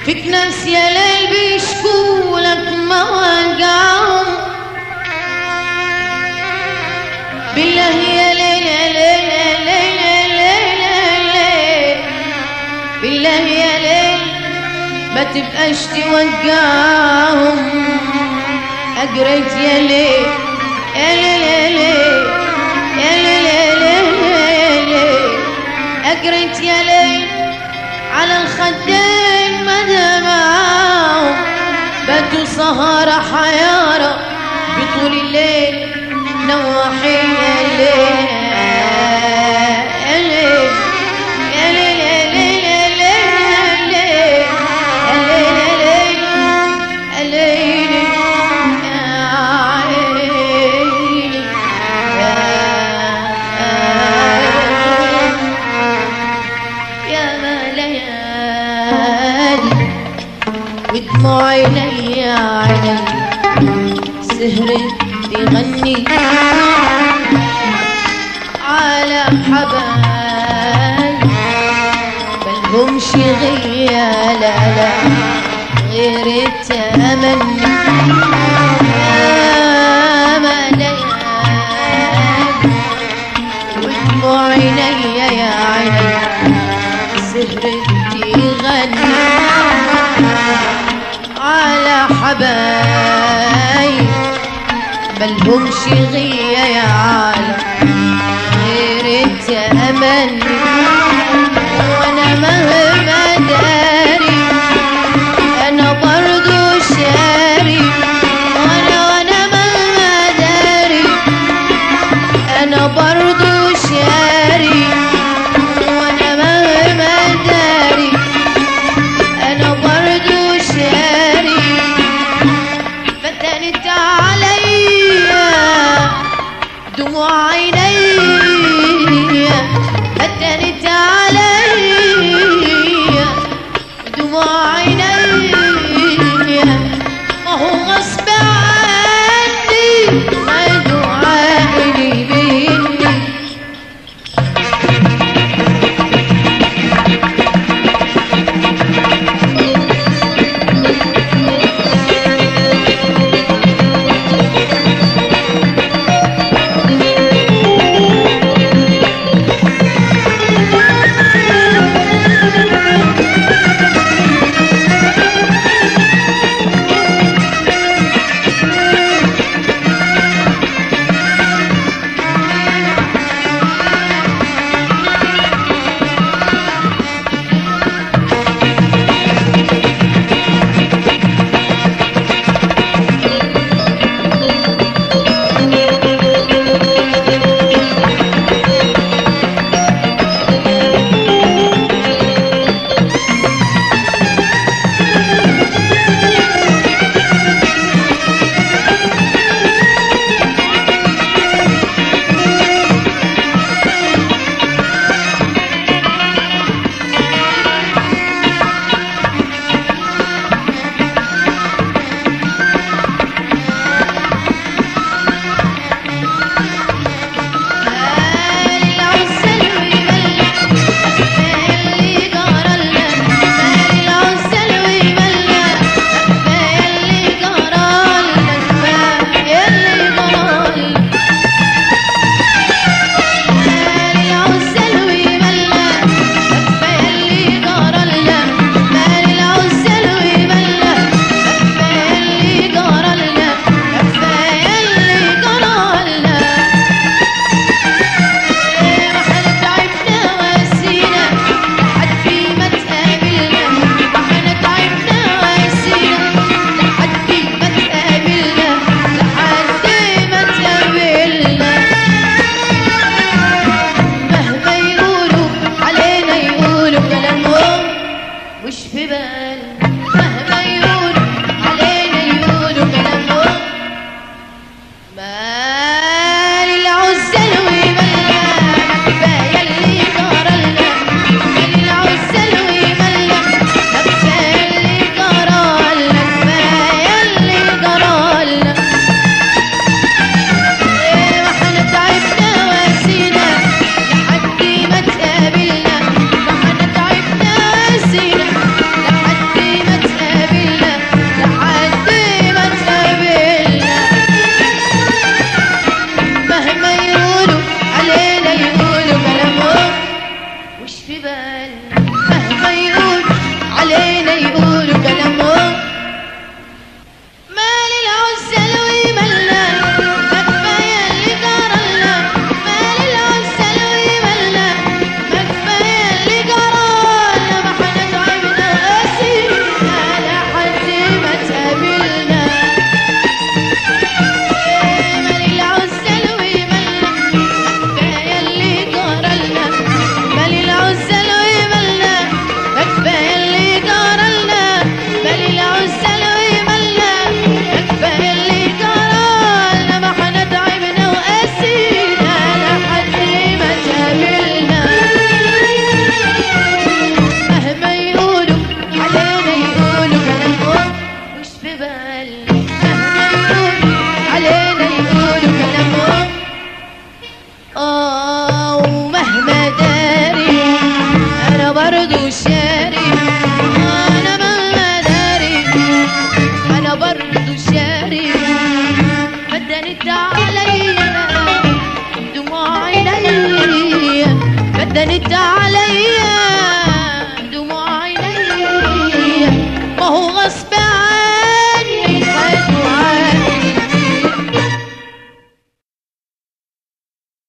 فيك ناس يا ليل بيشكوا لك ما وقعهم بالله يا ليل يا ليل يا ليل يا ليل يا ليل بالله يا ليل ما تبقاش توقعهم أجريت يا ليل يا ليل يا ليل يا ليل يا ليل يا ليل أجريت يا ليل على الخدين ما دمعهم باتوا سهرة حيارة بطول الليل نواحين الليل يا ليل يا ليل يا ليل يا ليل يا ليل يا ليل يا ليل يا عيني يا يا ما ليالي ودموع عيني عيني سهرت تغني على حبايب ملهمش غيا لا لا غير التمني يا ما ليالي ودموع عيني يا عيني سهرت تغني على حبايب ملهمش غيا يا عالم غير التمني وانا مهما داري انا برضو شاري وانا وانا مهما داري انا برضو شاري وانا مهما داري انا برضو شاري فتنت عليا دموع عيني فتنت عليا دموع عيني ما هو غصب عني خدوا عقلي مني بال مهما يقول علينا يقولوا كلامهم مال العسل ويملى ما كفاية اللي جرالنا مال العسل ويملى ما كفاية اللي جرالنا ما احنا تعبنا وقاسينا لحد ما تقابلنا مال العسل ويملى ما كفاية اللي جرالنا مال العسل ويملى ما كفاية اللي جرالنا مال العسل ويملى ما كفاية اللي جرالنا ما احنا تعبنا وقاسينا لحد ما تقابلنا مهما يقولوا علينا يقولوا كلامهم مش في بالنا مهما يقولوا علينا يقولوا كلامهم آه ومهما داري أنا برضو شاري أنا مهما داري أنا برضو شاري بدنت عليا دموع عينيا بدنت عليا